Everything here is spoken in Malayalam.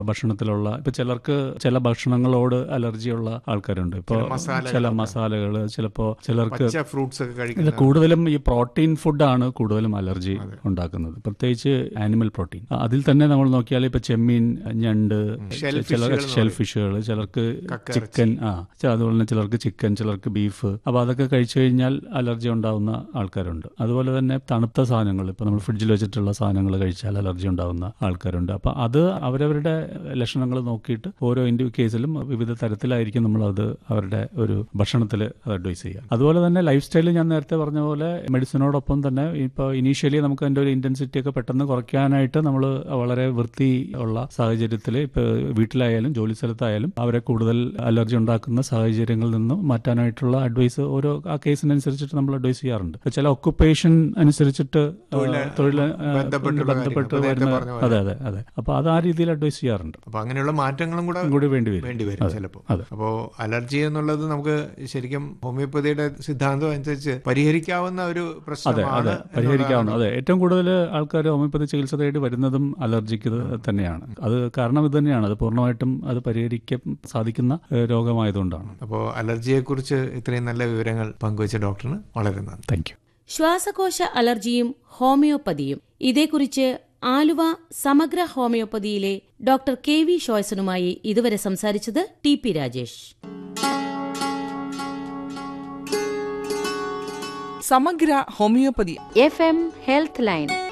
ഭക്ഷണത്തിലുള്ള ഇപ്പൊ ചിലർക്ക് ചില ഭക്ഷണങ്ങളോട് അലർജിയുള്ള ആൾക്കാരുണ്ട് ഇപ്പൊ ചില മസാലകളൊക്കെ. ചില മസാലകൾ ചിലപ്പോ ചിലർക്ക് പച്ച ഫ്രൂട്ട്സ് ഒക്കെ ഇത് കഴിക്കുന്നത് കൂടുതലും ഈ പ്രോട്ടീൻ ഫുഡാണ് കൂടുതലും അലർജി ഉണ്ടാക്കുന്നത് പ്രത്യേകിച്ച് ആനിമൽ പ്രോട്ടീൻ അതിൽ തന്നെ നമ്മൾ നോക്കിയാൽ ഇപ്പൊ ചെമ്മീൻ ഞണ്ട് ഷെൽ ചില ഫിഷുകൾ എന്ന് ഷെൽ പറയും. ഫിഷുകൾ ചിലർക്ക് കക്ക ചിക്കൻ ആ ച- അതുപോലെ തന്നെ ചിലർക്ക് ചിക്കൻ ചിലർക്ക് ബീഫ് അപ്പൊ അതൊക്കെ കഴിച്ചു കഴിഞ്ഞാൽ അലർജി ഉണ്ടാവുന്ന ആൾക്കാരുണ്ട് അതുപോലെ തന്നെ തണുത്ത സാധനങ്ങൾ ഇപ്പൊ നമ്മൾ ഫ്രിഡ്ജിൽ വെച്ചിട്ടുള്ള സാധനങ്ങൾ കഴിച്ചാൽ അലർജി ഉണ്ടാവുന്ന ആൾക്കാരുണ്ട് അപ്പൊ അത് അവരവരുടെ ലക്ഷണങ്ങൾ നോക്കിയിട്ട് ഓരോ ഇൻഡി കേസിലും വിവിധ തരത്തിലായിരിക്കും നമ്മൾ അത് അവരുടെ ഒരു ഭക്ഷണത്തിൽ അത് അഡ്വൈസ് ചെയ്യുക അതുപോലെ തന്നെ ലൈഫ് സ്റ്റൈൽ ഞാൻ നേരത്തെ പറഞ്ഞ പോലെ മെഡിസിനോടൊപ്പം തന്നെ ഇപ്പോൾ ഇനീഷ്യലി നമുക്ക് അതിന്റെ ഒരു ഇന്റൻസിറ്റി ഒക്കെ പെട്ടെന്ന് കുറയ്ക്കാനായിട്ട് നമ്മൾ വളരെ വൃത്തി ഉള്ള സാഹചര്യത്തിൽ ഇപ്പോൾ വീട്ടിലായാലും ജോലി സ്ഥലത്തായാലും അവരെ കൂടുതൽ അലർജി ഉണ്ടാക്കുന്ന സാഹചര്യങ്ങളിൽ നിന്ന് മാറ്റാനായിട്ടുള്ള അഡ്വൈസ് ഓരോ ആ കേസിനനുസരിച്ചിട്ട് നമ്മൾ അഡ്വൈസ് ചെയ്യാറുണ്ട് ഇപ്പൊ ചില ഒക്കുപ്പേഷൻ അനുസരിച്ചിട്ട് തൊഴില് തൊഴിൽ ബന്ധപ്പെട്ടുള്ള ബന്ധപ്പെട്ട് കാര്യങ്ങൾ. നേരത്തെ വരുന്ന പറഞ്ഞ പോലെ. അതെ അതെ അതെ അപ്പൊ അത് ആ രീതിയിൽ അഡ്വൈസ് ചെയ്യാറുണ്ട് അപ്പൊ അങ്ങനെയുള്ള മാറ്റങ്ങളും കൂടെ കൂടി വേണ്ടി വരും വേണ്ടി വരും ചിലപ്പോൾ അതെ. അപ്പോ അലർജി എന്നുള്ളത് നമുക്ക് ശരിക്കും ഹോമിയോപ്പതിയുടെ സിദ്ധാന്തം അനുസരിച്ച് പരിഹരിക്കാവുന്ന ഒരു അതെ പ്രശ്നമാണ് അതെ പരിഹരിക്കാവുന്ന അതെ ഏറ്റവും കൂടുതൽ ആൾക്കാർ ഹോമിയോപ്പതി ചികിത്സ തേടി വരുന്നതും അലർജിക്ക് ഇത് തന്നെയാണ് അത് കാരണം ഇത് തന്നെയാണ് അത് പൂർണ്ണമായിട്ടും അത് പരിഹരിക്കാൻ സാധിക്കുന്ന ഏഹ്, രോഗമായതുകൊണ്ടാണ് അപ്പോൾ അലർജിയെക്കുറിച്ച് ഇത്രയും നല്ല വിവരങ്ങൾ പങ്കുവച്ച ഡോക്ടറിന് വളരെ നന്ദി താങ്ക് യു ശ്വാസകോശ അലർജിയും ഹോമിയോപ്പതിയും ഇതേക്കുറിച്ച് ആലുവ സമഗ്ര ഹോമിയോപ്പതിയിലെ ഡോക്ടർ കെ വി ഷോയ്സനുമായി ഇതുവരെ സംസാരിച്ചത് T P Rajesh Samagra homoeopathy F M health line